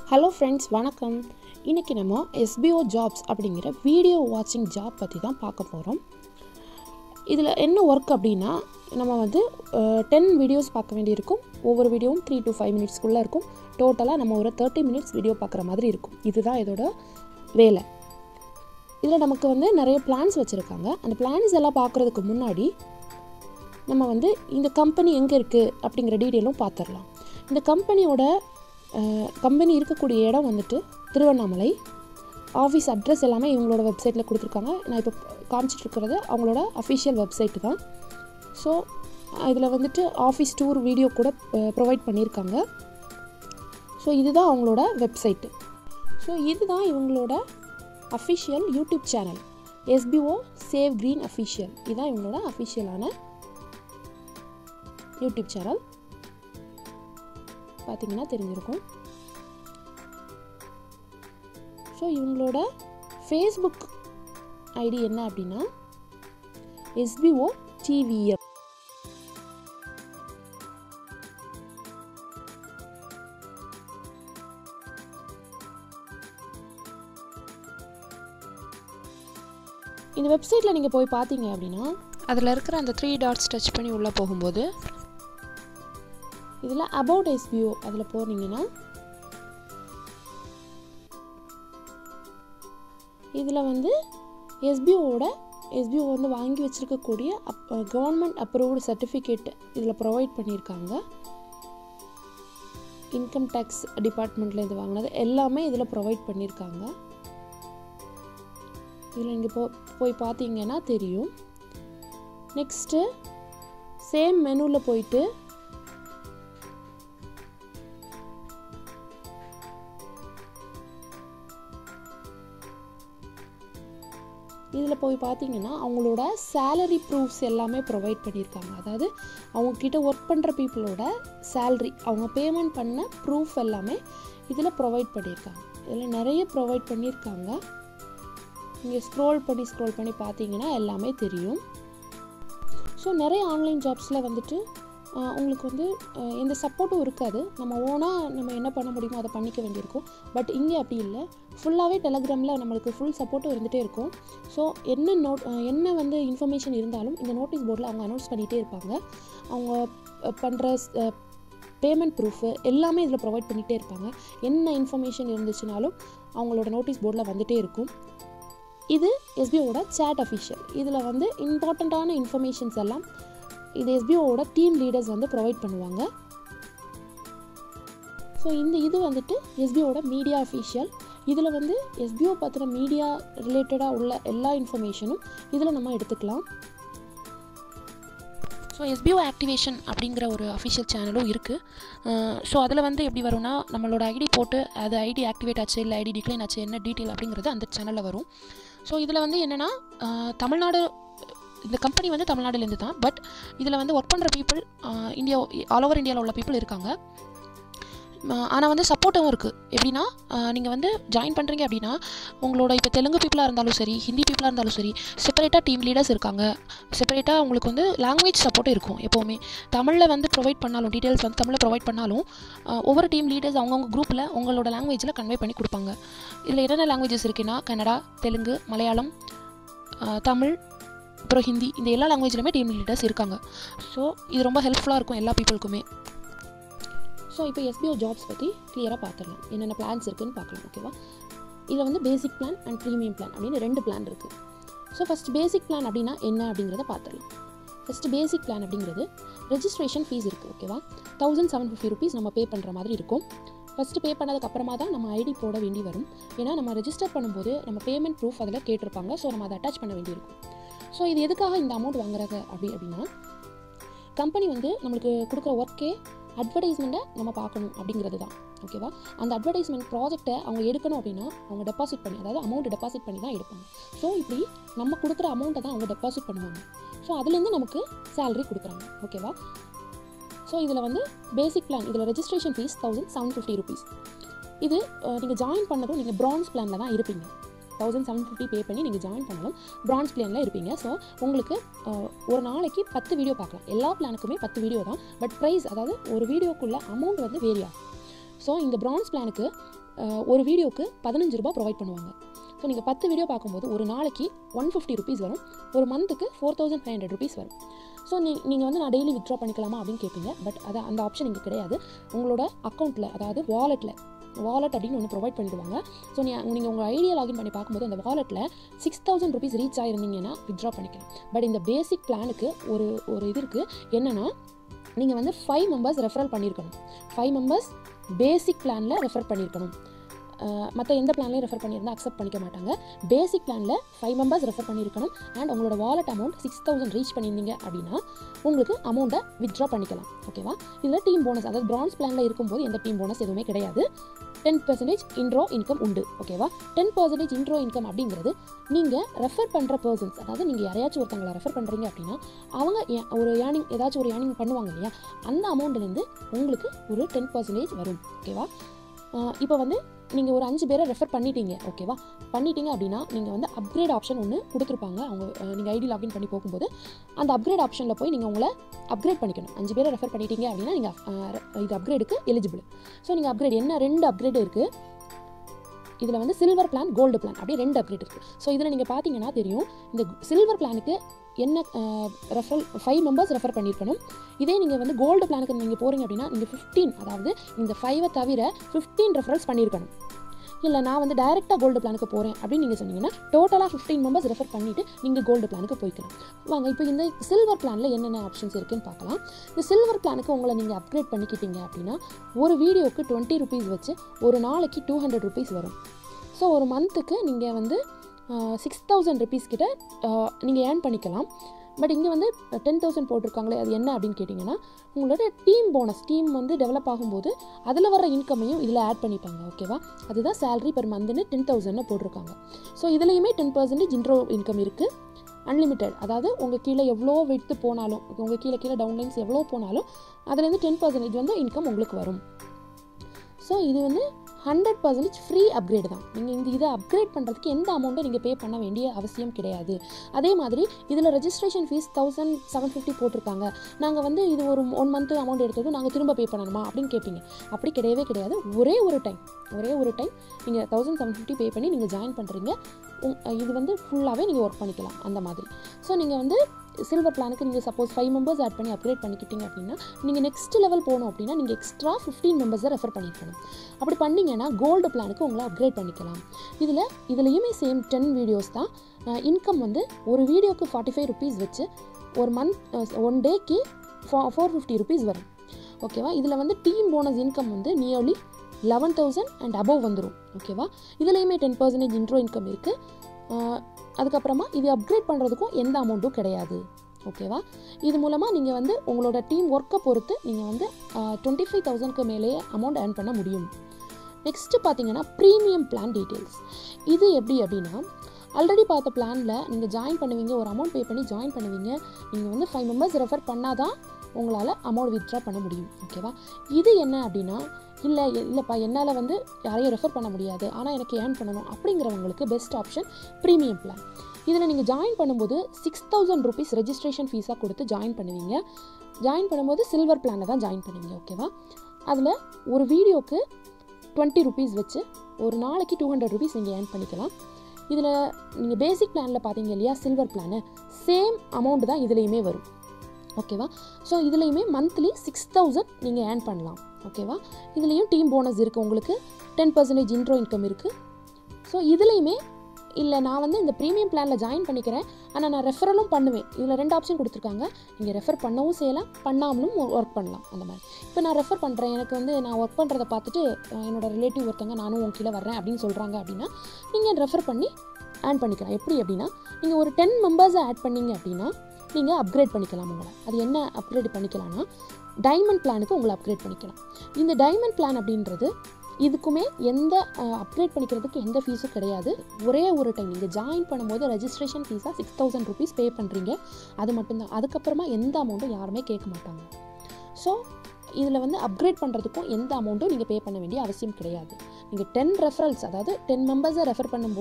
hello friends வணக்கம் இன்றைக்கி நம்ம எஸ்பிஓ ஜாப்ஸ் அப்படிங்கிற வீடியோ வாட்சிங் ஜாப் பற்றி தான் பார்க்க போகிறோம் இதில் என்ன ஒர்க் அப்படின்னா நம்ம வந்து டென் வீடியோஸ் பார்க்க வேண்டியிருக்கும் ஒவ்வொரு வீடியோவும் த்ரீ டு ஃபைவ் மினிட்ஸ்க்குள்ளே இருக்கும் டோட்டலாக நம்ம ஒரு தேர்ட்டி மினிட்ஸ் வீடியோ பார்க்குற மாதிரி இருக்கும் இதுதான் இதோட வேலை இதில் நமக்கு வந்து நிறைய பிளான்ஸ் வச்சுருக்காங்க அந்த பிளான்ஸ் எல்லாம் பார்க்குறதுக்கு முன்னாடி நம்ம வந்து இந்த கம்பெனி எங்கே இருக்குது அப்படிங்கிற டீட்டெயிலும் பார்த்துடலாம் இந்த கம்பெனியோட கம்பெனி இருக்கக்கூடிய இடம் வந்துட்டு திருவண்ணாமலை ஆஃபீஸ் அட்ரஸ் எல்லாமே இவங்களோட வெப்சைட்டில் கொடுத்துருக்காங்க நான் இப்போ காமிச்சிட்டு இருக்கிறது அவங்களோட அஃபிஷியல் வெப்சைட்டு தான் ஸோ இதில் வந்துட்டு ஆஃபீஸ் டூர் வீடியோ கூட ப்ரொவைட் பண்ணியிருக்காங்க ஸோ இதுதான் அவங்களோட வெப்சைட்டு ஸோ இதுதான் இவங்களோட official YouTube channel SPO save green official இதுதான் இவங்களோட அஃபிஷியலான யூடியூப் சேனல் பார்த்தீங்கன்னா தெரிஞ்சிருக்கும் ஸோ இவங்களோட ஃபேஸ்புக் ஐடி என்ன அப்படின்னா எஸ்பிஓ டிவிஎம் இந்த வெப்சைட்டில் நீங்கள் போய் பார்த்தீங்க அப்படின்னா அதில் இருக்கிற அந்த த்ரீ டாட்ஸ் டச் பண்ணி உள்ளே போகும்போது இதில் அபவுட் எஸ்பிஓ அதில் போனீங்கன்னா இதில் வந்து எஸ்பிஓவோட எஸ்பிஓ வந்து வாங்கி வச்சுருக்கக்கூடிய அப் கவர்மெண்ட் அப்ரூவ்டு சர்டிஃபிகேட் இதில் ப்ரொவைட் பண்ணியிருக்காங்க இன்கம் டேக்ஸ் டிபார்ட்மெண்ட்டில் இது வாங்கினது எல்லாமே இதில் ப்ரொவைட் பண்ணியிருக்காங்க இதில் நீங்கள் போ போய் பார்த்தீங்கன்னா தெரியும் நெக்ஸ்ட்டு சேம் மெனுவில் போயிட்டு இதில் போய் பார்த்தீங்கன்னா அவங்களோட சேலரி ப்ரூஃப்ஸ் எல்லாமே ப்ரொவைட் பண்ணியிருக்காங்க அதாவது அவங்கக்கிட்ட ஒர்க் பண்ணுற பீப்புளோட சேல்ரி அவங்க பேமெண்ட் பண்ண ப்ரூஃப் எல்லாமே இதில் ப்ரொவைட் பண்ணியிருக்காங்க இதில் நிறைய ப்ரொவைட் பண்ணியிருக்காங்க நீங்கள் ஸ்க்ரோல் பண்ணி ஸ்க்ரோல் பண்ணி பார்த்தீங்கன்னா எல்லாமே தெரியும் ஸோ நிறைய ஆன்லைன் ஜாப்ஸில் வந்துட்டு உங்களுக்கு வந்து எந்த சப்போர்ட்டும் இருக்காது நம்ம ஓனாக நம்ம என்ன பண்ண முடியுமோ அதை பண்ணிக்க வேண்டியிருக்கும் பட் இங்கே அப்படி இல்லை ஃபுல்லாகவே டெலகிராமில் நம்மளுக்கு ஃபுல் சப்போர்ட்டும் இருந்துகிட்டே இருக்கும் ஸோ என்ன நோட் என்ன வந்து இன்ஃபர்மேஷன் இருந்தாலும் இந்த நோட்டீஸ் போர்டில் அவங்க அனௌன்ஸ் பண்ணிகிட்டே இருப்பாங்க அவங்க பண்ணுற பேமெண்ட் ப்ரூஃபு எல்லாமே இதில் ப்ரொவைட் பண்ணிகிட்டே இருப்பாங்க என்ன இன்ஃபர்மேஷன் இருந்துச்சுனாலும் அவங்களோட நோட்டீஸ் போர்டில் வந்துகிட்டே இருக்கும் இது எஸ்பிஓட சேட் அஃபிஷியல் இதில் வந்து இம்பார்ட்டண்ட்டான இன்ஃபர்மேஷன்ஸ் எல்லாம் இது எஸ்பிஓவோட டீம் லீடர்ஸ் வந்து ப்ரொவைட் பண்ணுவாங்க ஸோ இந்த இது வந்துட்டு எஸ்பிஓட மீடியா அஃபிஷியல் இதில் வந்து எஸ்பிஓ பற்றின மீடியா ரிலேட்டடாக உள்ள எல்லா இன்ஃபர்மேஷனும் இதில் நம்ம எடுத்துக்கலாம் ஸோ எஸ்பிஓ ஆக்டிவேஷன் அப்படிங்கிற ஒரு அஃபிஷியல் சேனலும் இருக்குது ஸோ அதில் வந்து எப்படி வரும்னா நம்மளோட ஐடி போட்டு அது ஐடி ஆக்டிவேட் ஆச்சு இல்லை ஐடி டிக்ளைன் ஆச்சு என்ன டீட்டெயில் அப்படிங்கிறது அந்த சேனலில் வரும் ஸோ இதில் வந்து என்னென்னா தமிழ்நாடு இந்த கம்பெனி வந்து தமிழ்நாடுலேருந்து தான் பட் இதில் வந்து ஒர்க் பண்ணுற பீப்புள் இந்தியா ஆல் ஓவர் இந்தியாவில் உள்ள பீப்புள் இருக்காங்க ஆனால் வந்து சப்போர்ட்டும் இருக்குது எப்படின்னா நீங்கள் வந்து ஜாயின் பண்ணுறீங்க அப்படின்னா உங்களோட இப்போ தெலுங்கு பீப்புளாக இருந்தாலும் சரி ஹிந்தி பீப்புளாக இருந்தாலும் சரி செப்பரேட்டாக டீம் லீடர்ஸ் இருக்காங்க செப்பரேட்டாக உங்களுக்கு வந்து லாங்குவேஜ் சப்போர்ட்டும் இருக்கும் எப்போவுமே தமிழில் வந்து ப்ரொவைட் பண்ணாலும் டீட்டெயில்ஸ் வந்து தமிழில் ப்ரொவைட் பண்ணாலும் ஒவ்வொரு டீம் லீடர்ஸ் அவங்கவுங்க குரூப்பில் உங்களோட லாங்குவேஜில் கன்வே பண்ணி கொடுப்பாங்க இதில் என்னென்ன லாங்குவேஜஸ் இருக்குன்னா கன்னடா தெலுங்கு மலையாளம் தமிழ் அப்புறம் ஹிந்தி இந்த எல்லா லாங்குவேஜ்லையுமே டீம் லீடர்ஸ் இருக்காங்க ஸோ இது ரொம்ப ஹெல்ப்ஃபுல்லாக இருக்கும் எல்லா பீப்புளுக்குமே ஸோ இப்போ எஸ்பிஓ ஜாப்ஸ் பற்றி கிளியராக பார்த்துடலாம் என்னென்ன பிளான்ஸ் இருக்குதுன்னு பார்க்கலாம் ஓகேவா இதில் வந்து basic plan and premium plan அப்படின்னு ரெண்டு பிளான் இருக்குது ஸோ ஃபஸ்ட் பேசிக் பிளான் அப்படின்னா என்ன அப்படிங்கிறத பார்த்துடலாம் ஃபஸ்ட்டு பேசிக் பிளான் அப்படிங்கிறது ரெஜிஸ்ட்ரேஷன் ஃபீஸ் இருக்குது ஓகேவா தௌசண்ட் செவன் ஃபிஃப்டி ருபீஸ் நம்ம பே பண்ணுற மாதிரி இருக்கும் ஃபஸ்ட்டு பே பண்ணதுக்கு அப்புறமா தான் நம்ம ஐடி போட வேண்டி வரும் ஏன்னா நம்ம ரெஜிஸ்டர் பண்ணும்போது நம்ம பேமெண்ட் ப்ரூஃப் அதில் கேட்டிருப்பாங்க ஸோ நம்ம அதை அட்டாச் பண்ண வேண்டியிருக்கும் ஸோ இது எதுக்காக இந்த அமௌண்ட் வாங்குறாங்க அப்படி அப்படின்னா கம்பெனி வந்து நம்மளுக்கு கொடுக்குற ஒர்க்கே அட்வர்டைஸ்மெண்ட்டை நம்ம பார்க்கணும் அப்படிங்கிறது தான் ஓகேவா அந்த அட்வர்டைஸ்மெண்ட் ப்ராஜெக்ட்டை அவங்க எடுக்கணும் அப்படின்னா அவங்க டெபாசிட் பண்ணி அதாவது அமௌண்ட் டெபாசிட் பண்ணி தான் எடுப்பாங்க ஸோ இப்படி நம்ம கொடுக்குற அமௌண்ட்டை தான் அவங்க டெபாசிட் பண்ணுவாங்க ஸோ அதுலேருந்து நமக்கு சேலரி கொடுக்குறாங்க ஓகேவா ஸோ இதில் வந்து பேசிக் பிளான் இதில் registration fees thousand seven fifty rupees இது நீங்கள் ஜாயின் பண்ணதும் நீங்கள் ப்ரான்ஸ் பிளானில் தான் இருப்பீங்க தௌசண்ட் செவன் ஃபிஃப்டி பே பண்ணி நீங்கள் ஜாயின் பண்ணாலும் பிரான்ஸ் பிளானில் இருப்பீங்க ஸோ உங்களுக்கு அஹ், ஒரு நாளைக்கு பத்து வீடியோ பார்க்கலாம் எல்லா பிளானுக்குமே பத்து வீடியோ தான் பட் ப்ரைஸ் அதாவது ஒரு வீடியோக்குள்ள அமௌண்ட் வந்து வேரி ஆகும் ஸோ இந்த பிரான்ஸ் பிளானுக்கு அஹ், ஒரு வீடியோக்கு பதினஞ்சு ரூபாய் ப்ரொவைட் பண்ணுவாங்க ஸோ நீங்கள் பத்து வீடியோ பார்க்கும்போது ஒரு நாளைக்கு ஒன் ஃபிஃப்டி ருபீஸ் வரும் ஒரு மந்த்துக்கு four thousand five hundred rupees வரும் ஸோ நீ நீங்கள் வந்து நான் டெய்லி வித்ட்ரா பண்ணிக்கலாமா அப்படின்னு கேட்பீங்க பட் அது அந்த ஆப்ஷன் இங்கே கிடையாது உங்களோட அக்கௌண்ட்டில் அதாவது வாலெட்டில் வாலெட் அப்படின்னு ஒன்று ப்ரொவைட் பண்ணிடுவாங்க ஸோ நீ நீங்கள் உங்கள் ஐடியா லாகின் பண்ணி பார்க்கும்போது அந்த வாலெட்டில் சிக்ஸ் தௌசண்ட் ருபீஸ் ரீச் ஆயிருந்தீங்கன்னா வித்ட்ரா பண்ணிக்கலாம் பட் இந்த பேசிக் பிளானுக்கு ஒரு ஒரு இது இருக்குது என்னென்னா நீங்கள் வந்து ஃபைவ் மெம்பர்ஸ் ரெஃபரல் பண்ணியிருக்கணும் ஃபைவ் மெம்பர்ஸ் பேசிக் பிளானில் ரெஃபர் பண்ணியிருக்கணும் மற்ற எந்த பிளான்லையும் ரெஃபர் பண்ணியிருந்தா அக்செப்ட் பண்ணிக்க மாட்டாங்க பேசிக் பிளானில் ஃபைவ் மெம்பர்ஸ் ரெஃபர் பண்ணியிருக்கணும் அண்ட் உங்களோட wallet amount six thousand reach பண்ணியிருந்தீங்க அப்படின்னா உங்களுக்கு அமௌண்ட்டை வித்ட்ரா பண்ணிக்கலாம் ஓகேவா இதில் டீம் போனஸ் அதாவது பிரான்ஸ் பிளானில் இருக்கும்போது எந்த டீம் போனஸ் எதுவுமே கிடையாது டென் பர்சன்டேஜ் இன்ட்ரோ இன்கம் உண்டு ஓகேவா டென் பர்சன்டேஜ் இன்ட்ரோ இன்கம் அப்படிங்கிறது நீங்கள் ரெஃபர் பண்ணுற பர்சன்ஸ் அதாவது நீங்கள் யாரையாச்சும் ஒருத்தவங்களை ரெஃபர் பண்ணுறீங்க அப்படின்னா அவங்க ஏ- ஒரு ஏர்னிங் ஏதாச்சும் ஒரு ஏர்னிங் பண்ணுவாங்க இல்லையா அந்த அமௌண்ட்லேருந்து உங்களுக்கு ஒரு டென் பர்சன்டேஜ் வரும் ஓகேவா இப்போ வந்து நீங்கள் ஒரு அஞ்சு பேரை ரெஃபர் பண்ணிட்டீங்க ஓகேவா பண்ணிட்டீங்க அப்படின்னா நீங்கள் வந்து அப்கிரேட் ஆப்ஷன் ஒன்று கொடுத்துருப்பாங்க அவங்க நீங்கள் ஐடி லாகின் பண்ணி போகும்போது அந்த அப்கிரேட் ஆப்ஷனில் போய் நீங்கள் உங்களை அப்கிரேட் பண்ணிக்கணும் அஞ்சு பேரை ரெஃபர் பண்ணிட்டீங்க அப்படின்னா நீங்கள் இது அப்கிரேடுக்கு எலிஜிபிள் ஸோ நீங்கள் அப்கிரேட் என்ன ரெண்டு அப்கிரேட் இருக்குது இதில் வந்து சில்வர் பிளான் கோல்டு பிளான் அப்படியே ரெண்டு அப்கிரேட் இருக்குது ஸோ இதில் நீங்கள் பார்த்தீங்கன்னா தெரியும் இந்த சில்வர் பிளானுக்கு என்ன ரெஃபரல் ஃபைவ் மெம்பர்ஸ் ரெஃபர் பண்ணியிருக்கணும் இதே நீங்கள் வந்து கோல்டு பிளானுக்கு நீங்கள் போகிறீங்க அப்படின்னா நீங்கள் ஃபிஃப்டீன் அதாவது இந்த ஃபைவை தவிர ஃபிஃப்டீன் ரெஃபரல்ஸ் பண்ணியிருக்கணும் இல்லை நான் வந்து டைரெக்டாக கோல்டு பிளானுக்கு போகிறேன் அப்படின்னு நீங்கள் சொன்னீங்கன்னா டோட்டலாக ஃபிஃப்டீன் மெம்பர்ஸ் ரெஃபர் பண்ணிவிட்டு நீங்கள் கோல்டு பிளானுக்கு போய்க்கலாம் வாங்க இப்போ இந்த சில்வர் பிளானில் என்னென்ன ஆப்ஷன்ஸ் இருக்குன்னு பார்க்கலாம் இந்த சில்வர் பிளானுக்கு உங்களை நீங்கள் அப்கிரேட் பண்ணிக்கிட்டீங்க அப்படின்னா ஒரு வீடியோக்கு டுவெண்ட்டி ருபீஸ் வச்சு ஒரு நாளைக்கு டூ ஹண்ட்ரட் ருபீஸ் வரும் ஸோ ஒரு மந்த்துக்கு நீங்கள் வந்து சிக்ஸ் தௌசண்ட் ருபீஸ் கிட்ட நீங்கள் ஏர்ன் பண்ணிக்கலாம் பட் இங்கே வந்து டென் தௌசண்ட் போட்டிருக்காங்களே அது என்ன அப்படின்னு கேட்டிங்கன்னா உங்களோட டீம் போனஸ் டீம் வந்து டெவலப் ஆகும்போது அதில் வர இன்கமையும் இதில் ஆட் பண்ணிப்பாங்க ஓகேவா அதுதான் சேலரி பெர் மந்த்னு டென் தௌசண்ட்னு போட்டிருக்காங்க ஸோ இதுலேயுமே டென் பர்சன்டேஜ் இன்ட்ரோ இன்கம் இருக்குது அன்லிமிட்டெட் அதாவது உங்கள் கீழே எவ்வளோ விட்டு போனாலும் உங்கள் கீழே கீழே டவுன்லைன்ஸ் எவ்வளோ போனாலும் அதுலேருந்து டென் பர்சன்டேஜ் வந்து இன்கம் உங்களுக்கு வரும் ஸோ இது வந்து ஹண்ட்ரட் பர்சன்டேஜ் ஃப்ரீ அப்கிரேட் தான் நீங்கள் இந்த இதை அப்கிரேட் பண்ணுறதுக்கு எந்த அமௌண்ட்டும் நீங்கள் பே பண்ண வேண்டிய அவசியம் கிடையாது அதே மாதிரி இதில் registration fees thousand seven fifty போட்டிருக்காங்க நாங்கள் வந்து இது ஒரு ஒன் மந்த் அமௌண்ட் எடுத்தது நாங்கள் திரும்ப பே பண்ணணுமா அப்படின்னு கேட்பீங்க அப்படி கிடையவே கிடையாது ஒரே ஒரு டைம் ஒரே ஒரு டைம் நீங்கள் தௌசண்ட் செவன் ஃபிஃப்டி பே பண்ணி நீங்கள் ஜாயின் பண்ணுறீங்க இது வந்து ஃபுல்லாகவே நீங்கள் ஒர்க் பண்ணிக்கலாம் அந்த மாதிரி ஸோ நீங்கள் வந்து சில்வர் பிளானுக்கு நீங்கள் சப்போஸ் ஃபைவ் மெம்பர்ஸ் ஆட் பண்ணி அப்கிரேட் பண்ணிக்கிட்டீங்க அப்படின்னா நீங்கள் நெக்ஸ்ட் லெவல் போகணும் அப்படின்னா நீங்கள் எக்ஸ்ட்ரா ஃபிஃப்டீன் மெம்பர்ஸை ரெஃபர் பண்ணியிருக்கணும் அப்படி பண்ணீங்கன்னா கோல்டு பிளானுக்கு உங்களை அப்கிரேட் பண்ணிக்கலாம் இதில் இதுலேயுமே சேம் டென் வீடியோஸ் தான் இன்கம் வந்து ஒரு வீடியோக்கு ஃபார்ட்டி ஃபைவ் ருபீஸ் வச்சு ஒரு மந்த் ஒன் டேக்கு ஃபோர் ஃபிஃப்டி ருபீஸ் வரும் ஓகேவா இதில் வந்து டீம் போனஸ் இன்கம் வந்து nearly eleven thousand and above வந்துடும் ஓகேவா இதுலேயுமே டென் பர்சன்டேஜ் இன்ட்ரோ இன்கம் இருக்குது அதுக்கப்புறமா இது அப்கிரேட் பண்ணுறதுக்கும் எந்த அமௌண்ட்டும் கிடையாது ஓகேவா இது மூலமாக நீங்கள் வந்து உங்களோட டீம் ஒர்க்கை பொறுத்து நீங்கள் வந்து டுவெண்ட்டி ஃபைவ் தௌசண்ட்க்கு மேலேயே அமௌண்ட் ஏர்ன் பண்ண முடியும் நெக்ஸ்ட்டு பார்த்தீங்கன்னா ப்ரீமியம் பிளான் டீட்டெயில்ஸ் இது எப்படி அப்படின்னா ஆல்ரெடி பார்த்த பிளானில் நீங்கள் ஜாயின் பண்ணுவீங்க ஒரு அமௌண்ட் பே பண்ணி ஜாயின் பண்ணுவீங்க நீங்கள் வந்து ஃபைவ் மெம்பர்ஸ் ரெஃபர் பண்ணால் தான் உங்களால் அமௌண்ட் வித்ட்ரா பண்ண முடியும் ஓகேவா இது என்ன அப்படின்னா இல்லை இல்லைப்பா என்னால் வந்து யாரையும் ரெஃபர் பண்ண முடியாது ஆனால் எனக்கு ஏர்ன் பண்ணணும் அப்படிங்கிறவங்களுக்கு பெஸ்ட் ஆப்ஷன் ப்ரீமியம் பிளான் இதில் நீங்கள் ஜாயின் பண்ணும்போது சிக்ஸ் தௌசண்ட் ருபீஸ் ரெஜிஸ்ட்ரேஷன் ஃபீஸாக கொடுத்து ஜாயின் பண்ணுவீங்க ஜாயின் பண்ணும்போது சில்வர் பிளானில் தான் ஜாயின் பண்ணுவீங்க ஓகேவா அதில் ஒரு வீடியோக்கு டுவெண்ட்டி ருபீஸ் வச்சு ஒரு நாளைக்கு டூ ஹண்ட்ரட் ருபீஸ் நீங்கள் ஏர்ன் பண்ணிக்கலாம் இதில் நீங்கள் பேசிக் பிளானில் பார்த்தீங்க இல்லையா சில்வர் பிளானு சேம் அமௌண்ட் தான் இதுலேயுமே வரும் ஓகேவா ஸோ இதுலேயுமே மந்த்லி சிக்ஸ் தௌசண்ட் நீங்கள் ஏர்ன் பண்ணலாம் ஓகேவா இதுலேயும் டீம் போனஸ் இருக்குது உங்களுக்கு டென் பர்சன்டேஜ் இன்ட்ரோ இன்கம் இருக்குது ஸோ இதுலேயுமே இல்லை நான் வந்து இந்த ப்ரீமியம் பிளானில் ஜாயின் பண்ணிக்கிறேன் ஆனால் நான் ரெஃபரலும் பண்ணுவேன் இதில் ரெண்டு ஆப்ஷன் கொடுத்துருக்காங்க நீங்கள் ரெஃபர் பண்ணவும் செய்யலாம் பண்ணாமலும் ஒர்க் பண்ணலாம் அந்த மாதிரி இப்போ நான் ரெஃபர் பண்ணுறேன் எனக்கு வந்து நான் ஒர்க் பண்ணுறதை பார்த்துட்டு அஹ், என்னோட ரிலேட்டிவ் ஒருத்தங்க நானும் உன் கீழே வர்றேன் அப்படின்னு சொல்கிறாங்க அப்படின்னா நீங்கள் ரெஃபர் பண்ணி ஆட் பண்ணிக்கலாம் எப்படி அப்படின்னா நீங்கள் ஒரு டென் மெம்பர்ஸை ஆட் பண்ணீங்க அப்படின்னா நீங்கள் அப்கிரேட் பண்ணிக்கலாம் உங்களை அது என்ன அப்கிரேட் பண்ணிக்கலாம்னா டைமண்ட் பிளானுக்கு உங்களை அப்கிரேட் பண்ணிக்கலாம் இந்த டைமண்ட் பிளான் அப்படின்றது இதுக்குமே எந்த அப்கிரேட் பண்ணிக்கிறதுக்கு எந்த ஃபீஸும் கிடையாது ஒரே ஒரு டைம் நீங்கள் ஜாயின் பண்ணும்போது ரெஜிஸ்ட்ரேஷன் ஃபீஸாக சிக்ஸ் தௌசண்ட் ருபீஸ் பே பண்ணுறீங்க அது மட்டும்தான் அதுக்கப்புறமா எந்த அமௌண்ட்டும் யாருமே கேட்க மாட்டாங்க ஸோ இதில் வந்து அப்கிரேட் பண்ணுறதுக்கும் எந்த அமௌண்ட்டும் நீங்கள் பே பண்ண வேண்டிய அவசியம் கிடையாது நீங்கள் டென் ரெஃபரல்ஸ் அதாவது டென் மெம்பர்ஸை ரெஃபர் பண்ணும்போது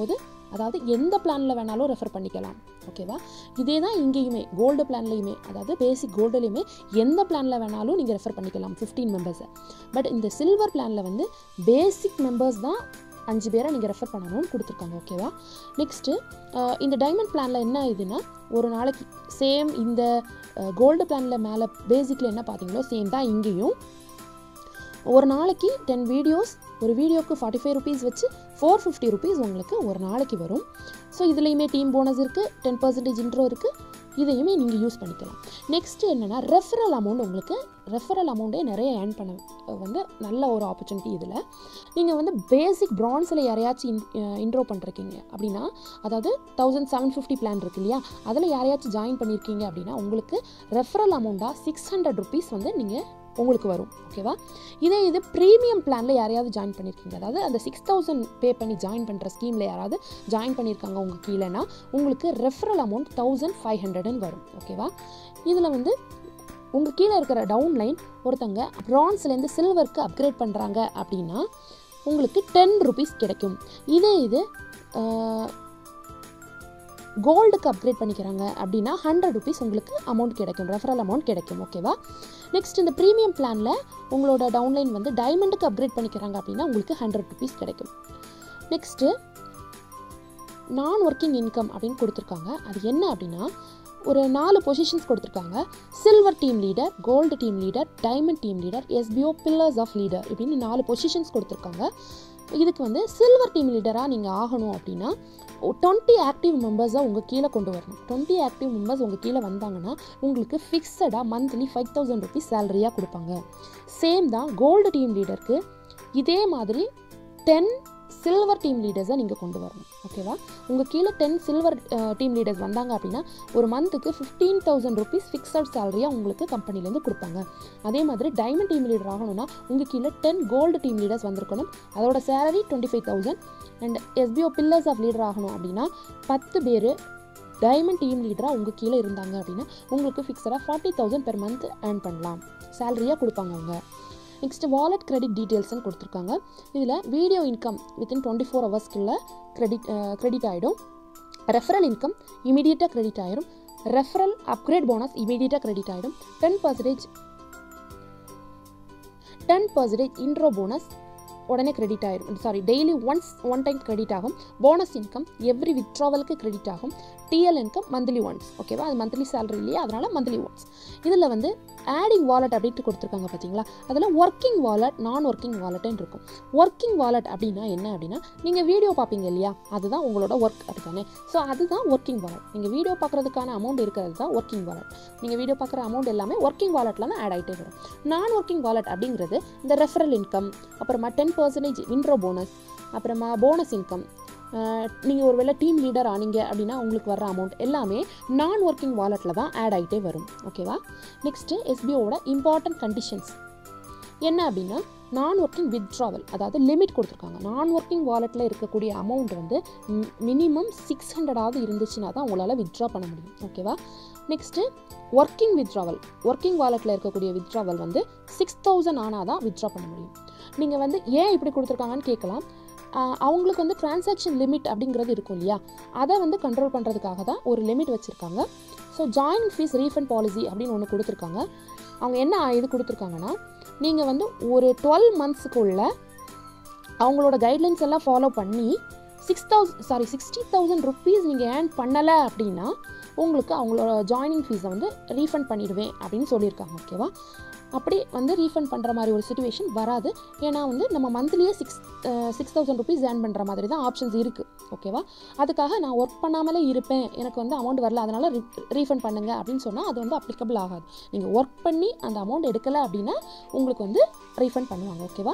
அதாவது எந்த பிளானில் வேணாலும் ரெஃபர் பண்ணிக்கலாம் ஓகேவா இதே தான் இங்கேயுமே கோல்டு பிளான்லையுமே அதாவது பேசிக் கோல்டுலையுமே எந்த பிளானில் வேணாலும் நீங்கள் ரெஃபர் பண்ணிக்கலாம் ஃபிஃப்டீன் மெம்பர்ஸை பட் இந்த சில்வர் பிளானில் வந்து பேசிக் மெம்பர்ஸ் தான் அஞ்சு பேரை நீங்கள் ரெஃபர் பண்ணணும்னு கொடுத்துருக்காங்க ஓகேவா நெக்ஸ்ட்டு இந்த டைமண்ட் பிளானில் என்ன இதுன்னா ஒரு நாளைக்கு சேம் இந்த கோல்டு பிளானில் மேலே பேசிக்கில் என்ன பார்த்தீங்களோ சேம் தான் இங்கேயும் ஒரு நாளைக்கு டென் வீடியோஸ் ஒரு வீடியோக்கு ஃபார்ட்டி ஃபைவ் ருபீஸ் வச்சு ஃபோர் ஃபிஃப்டி ருபீஸ் உங்களுக்கு ஒரு நாளைக்கு வரும் ஸோ இதுலேயுமே டீம் போனஸ் இருக்குது டென் பர்சன்டேஜ் இன்ட்ரோ இருக்குது இதையுமே நீங்கள் யூஸ் பண்ணிக்கலாம் நெக்ஸ்ட் என்னென்னா ரெஃபரல் அமௌண்ட் உங்களுக்கு ரெஃபரல் அமௌண்ட்டே நிறைய ஏர்ன் பண்ண அஹ், வந்து நல்ல ஒரு ஆப்பர்ச்சுனிட்டி இதில் நீங்கள் வந்து பேசிக் ப்ரான்ஸில் யாரையாச்சும் இன் இன்ட்ரோ பண்ணிருக்கீங்க அப்படின்னா அதாவது தௌசண்ட் செவன் ஃபிஃப்டி பிளான் இருக்கு இல்லையா அதில் யாரையாச்சும் ஜாயின் பண்ணியிருக்கீங்க அப்படின்னா உங்களுக்கு ரெஃபரல் அமௌண்ட்டாக சிக்ஸ் ஹண்ட்ரட் ருபீஸ் வந்து நீங்கள் உங்களுக்கு வரும் ஓகேவா இதே இது ப்ரீமியம் பிளானில் யாரையாவது ஜாயின் பண்ணியிருக்கீங்க அதாவது அந்த சிக்ஸ் தௌசண்ட் பே பண்ணி ஜாயின் பண்ணுற ஸ்கீமில் யாராவது ஜாயின் பண்ணியிருக்காங்க உங்கள் கீழேனா உங்களுக்கு ரெஃபரல் அமௌண்ட் தௌசண்ட் ஃபைவ் ஹண்ட்ரட்னு வரும் ஓகேவா இதில் வந்து உங்கள் கீழே இருக்கிற டவுன் லைன் ஒருத்தங்க ப்ரான்ஸ்லேருந்து சில்வருக்கு அப்கிரேட் பண்ணுறாங்க அப்படின்னா உங்களுக்கு டென் ருபீஸ் கிடைக்கும் இதே இது கோல்டுக்கு அப்கிரேட் பண்ணிக்கிறாங்க அப்படின்னா ஹண்ட்ரட் ருபீஸ் உங்களுக்கு அமௌண்ட் கிடைக்கும் ரெஃபரல் அமௌண்ட் கிடைக்கும் ஓகேவா நெக்ஸ்ட் இந்த ப்ரீமியம் பிளானில் உங்களோட டவுன்லைன் வந்து டைமண்டுக்கு அப்கிரேட் பண்ணிக்கிறாங்க அப்படின்னா உங்களுக்கு ஹண்ட்ரட் ருபீஸ் கிடைக்கும் நெக்ஸ்ட்டு நான் ஒர்க்கிங் இன்கம் அப்படின்னு கொடுத்துருக்காங்க அது என்ன அப்படின்னா ஒரு நாலு பொசிஷன்ஸ் கொடுத்துருக்காங்க silver team leader gold team leader diamond team leader SPO pillars of leader இப்படின்னு நாலு பொசிஷன்ஸ் கொடுத்துருக்காங்க இதுக்கு வந்து சில்வர் டீம் லீடராக நீங்கள் ஆகணும் அப்படின்னா டுவெண்ட்டி ஆக்டிவ் மெம்பர்ஸை உங்கள் கீழே கொண்டு வரணும் டுவெண்ட்டி ஆக்டிவ் மெம்பர்ஸ் உங்கள் கீழே வந்தாங்கன்னா உங்களுக்கு ஃபிக்ஸடாக மந்த்லி ஃபைவ் தௌசண்ட் ருபீஸ் சேலரியாக கொடுப்பாங்க சேம் தான் கோல்டு டீம் லீடருக்கு இதே மாதிரி டென் சில்வர் டீம் லீடர்ஸை நீங்கள் கொண்டு வரணும் ஓகேவா உங்கள் கீழே டென் சில்வர் டீம் லீடர்ஸ் வந்தாங்க அப்படின்னா ஒரு மந்த்துக்கு ஃபிஃப்டீன் தௌசண்ட் ருபீஸ் ஃபிக்ஸட் சேலரியாக உங்களுக்கு கம்பெனிலேருந்து கொடுப்பாங்க அதே மாதிரி டைமண்ட் டீம் லீடர் ஆகணும்னா உங்கள் கீழே டென் கோல்டு டீம் லீடர்ஸ் வந்திருக்கணும் அதோட salary twenty five thousand and SPO pillars of leader ஆகணும் அப்படின்னா பத்து பேர் டைமண்ட் டீம் லீடராக உங்கள் கீழே இருந்தாங்க அப்படின்னா உங்களுக்கு ஃபிக்ஸடாக forty thousand per month earn பண்ணலாம் சேலரியாக கொடுப்பாங்க அவங்க நெக்ஸ்ட் வாலெட் கிரெடிட் டீட்டெயில்ஸ்னு கொடுத்துருக்காங்க இதில் video income within twenty four ஹவர்ஸ்க்குள்ள கிரெடிட் கிரெடிட் ஆகிடும் ரெஃபரல் இன்கம் இமீடியட்டாக கிரெடிட் ஆயிரும் ரெஃபரல் அப்கிரேட் போனஸ் இமீடியட்டாக கிரெடிட் ஆகிடும் ten percentage ten percentage intro bonus உடனே கிரெடிட் ஆயிரும் sorry daily once one time credit ஆகும் போனஸ் இன்கம் எவ்ரி வித்ட்ராவலுக்கு கிரெடிட் ஆகும் டிஎல் இன்கம் மந்த்லி ஒன்ஸ் ஓகேவா அது மந்த்லி சேலரி இல்லையா அதனால் மந்த்லி ஒன்ஸ் இதில் வந்து ஆடிங் வாலெட் அப்படின்ட்டு கொடுத்துருக்காங்க பார்த்தீங்களா அதில் ஒர்க்கிங் வாலெட் நான் ஒர்க்கிங் வாலெட்டுன்னு இருக்கும் ஒர்க்கிங் வாலெட் அப்படின்னா என்ன அப்படின்னா நீங்கள் வீடியோ பார்ப்பீங்க இல்லையா அதுதான் உங்களோட ஒர்க் அதுதானே ஸோ அதுதான் ஒர்க்கிங் வாலெட் நீங்கள் வீடியோ பார்க்குறதுக்கான அமௌண்ட் இருக்கிறது தான் ஒர்க்கிங் வாலெட் நீங்கள் வீடியோ பார்க்குற அமௌண்ட் எல்லாமே ஒர்க்கிங் வாலெட்டில் தான் ஆட் ஆகிட்டே வரும் நான் ஒர்க்கிங் வாலெட் அப்படிங்கிறது இந்த ரெஃபரல் இன்கம் அப்புறமா டென் பர்சன்டேஜ் இன்ட்ரோ போனஸ் அப்புறமா போனஸ் இன்கம் நீங்கள் ஒரு வேளை டீம் லீடர் ஆனீங்க அப்படின்னா உங்களுக்கு வர அமௌண்ட் எல்லாமே நான் ஒர்க்கிங் வாலெட்டில் தான் ஆட் ஆகிட்டே வரும் ஓகேவா நெக்ஸ்ட்டு எஸ்பிஓட இம்பார்ட்டன்ட் கண்டிஷன்ஸ் என்ன அப்படின்னா நான் ஒர்க்கிங் வித்ட்ராவல் அதாவது லிமிட் கொடுத்துருக்காங்க நான் ஒர்க்கிங் வாலெட்டில் இருக்கக்கூடிய அமௌண்ட் வந்து மினிமம் சிக்ஸ் ஹண்ட்ரடாவது இருந்துச்சுன்னா தான் உங்களால் வித்ட்ரா பண்ண முடியும் ஓகேவா நெக்ஸ்ட்டு ஒர்க்கிங் வித்ட்ராவல் ஒர்க்கிங் வாலெட்டில் இருக்கக்கூடிய வித்ட்ராவல் வந்து சிக்ஸ் தௌசண்ட் ஆனால் தான் வித்ட்ரா பண்ண முடியும் நீங்கள் வந்து ஏன் இப்படி கொடுத்துருக்காங்கன்னு கேட்கலாம் ஆஹ் அவங்களுக்கு வந்து டிரான்சாக்ஷன் லிமிட் அப்படிங்கிறது இருக்கும் இல்லையா அதை வந்து கண்ட்ரோல் பண்ணுறதுக்காக தான் ஒரு லிமிட் வச்சுருக்காங்க so joining fee refund policy அப்படின்னு ஒன்று கொடுத்துருக்காங்க அவங்க என்ன இது கொடுத்துருக்காங்கன்னா நீங்கள் வந்து ஒரு டுவெல் மந்த்ஸுக்குள்ள அவங்களோட கைட்லைன்ஸ் எல்லாம் ஃபாலோ பண்ணி six thousand sorry sixty thousand rupees நீங்கள் ஏர்ன் பண்ணலை அப்படின்னா உங்களுக்கு அவங்களோட ஜாயினிங் ஃபீஸை வந்து ரீஃபண்ட் பண்ணிடுவேன் அப்படின்னு சொல்லியிருக்காங்க ஓகேவா அப்படி வந்து ரீஃபண்ட் பண்ணுற மாதிரி ஒரு சுச்சுவேஷன் வராது ஏன்னா வந்து நம்ம மந்த்லியே six six thousand rupees earn பண்ணுற மாதிரி தான் ஆப்ஷன்ஸ் இருக்குது ஓகேவா அதுக்காக நான் ஒர்க் பண்ணாமலே இருப்பேன் எனக்கு வந்து அமௌண்ட் வரல அதனால் ரீஃபண்ட் பண்ணுங்க அப்படின்னு சொன்னால் அது வந்து அப்ளிகபிள் ஆகாது நீங்கள் ஒர்க் பண்ணி அந்த அமௌண்ட் எடுக்கலை அப்படின்னா உங்களுக்கு வந்து ரீஃபண்ட் பண்ணுவாங்க ஓகேவா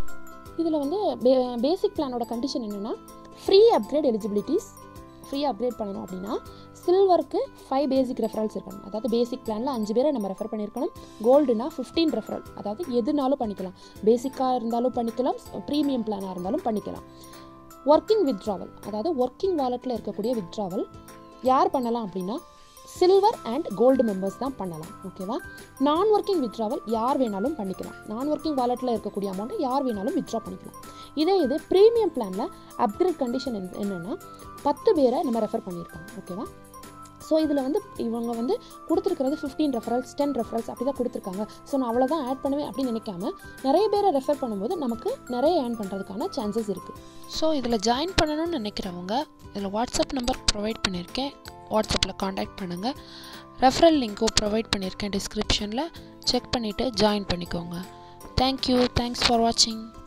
இதில் வந்து பே பேசிக் பிளானோட கண்டிஷன் என்னென்னா free upgrade eligibilities free upgrade பண்ணணும் அப்படின்னா சில்வருக்கு ஃபைவ் பேசிக் ரெஃபரல்ஸ் இருக்கணும் அதாவது பேசிக் பிளானில் அஞ்சு பேரை நம்ம ரெஃபர் பண்ணியிருக்கணும் கோல்டுனா ஃபிஃப்டீன் ரெஃபரல் அதாவது எதுனாலும் பண்ணிக்கலாம் பேசிக்காக இருந்தாலும் பண்ணிக்கலாம் ப்ரீமியம் பிளானாக இருந்தாலும் பண்ணிக்கலாம் ஒர்க்கிங் வித்ட்ராவல் அதாவது ஒர்க்கிங் வாலெட்டில் இருக்கக்கூடிய வித்ட்ராவல் யார் பண்ணலாம் அப்படின்னா சில்வர் அண்ட் கோல்டு மெம்பர்ஸ் தான் பண்ணலாம் ஓகேவா நான் ஒர்க்கிங் வித்ட்ராவல் யார் வேணாலும் பண்ணிக்கலாம் நான் ஒர்க்கிங் வாலெட்டில் இருக்கக்கூடிய அமௌண்ட்டை யார் வேணாலும் வித்ட்ரா பண்ணிக்கலாம் இதே இது ப்ரீமியம் பிளானில் அப்கிரேட் கண்டிஷன் என்னென்னா பத்து பேரை நம்ம ரெஃபர் பண்ணியிருக்காங்க ஓகேவா ஸோ இதில் வந்து இவங்க வந்து கொடுத்துருக்கிறது ஃபிஃப்டீன் ரெஃபரல்ஸ் டென் ரெஃபரல்ஸ் அப்படி தான் கொடுத்துருக்காங்க ஸோ நான் அவ்வளோதான் ஆட் பண்ணுவேன் அப்படின்னு நினைக்காம நிறைய பேரை ரெஃபர் பண்ணும்போது நமக்கு நிறைய ஏர்ன் பண்ணுறதுக்கான சான்சஸ் இருக்குது ஸோ இதில் ஜாயின் பண்ணணும்னு நினைக்கிறவங்க இதில் வாட்ஸ்அப் நம்பர் ப்ரொவைட் பண்ணியிருக்கேன் வாட்ஸ்அப்பில் காண்டாக்ட் பண்ணுங்கள் ரெஃபரல் லிங்க்கும் ப்ரொவைட் பண்ணியிருக்கேன் டிஸ்கிரிப்ஷனில் செக் பண்ணிவிட்டு ஜாயின் பண்ணிக்கோங்க தேங்க்யூ தேங்க்ஸ் ஃபார் வாட்சிங்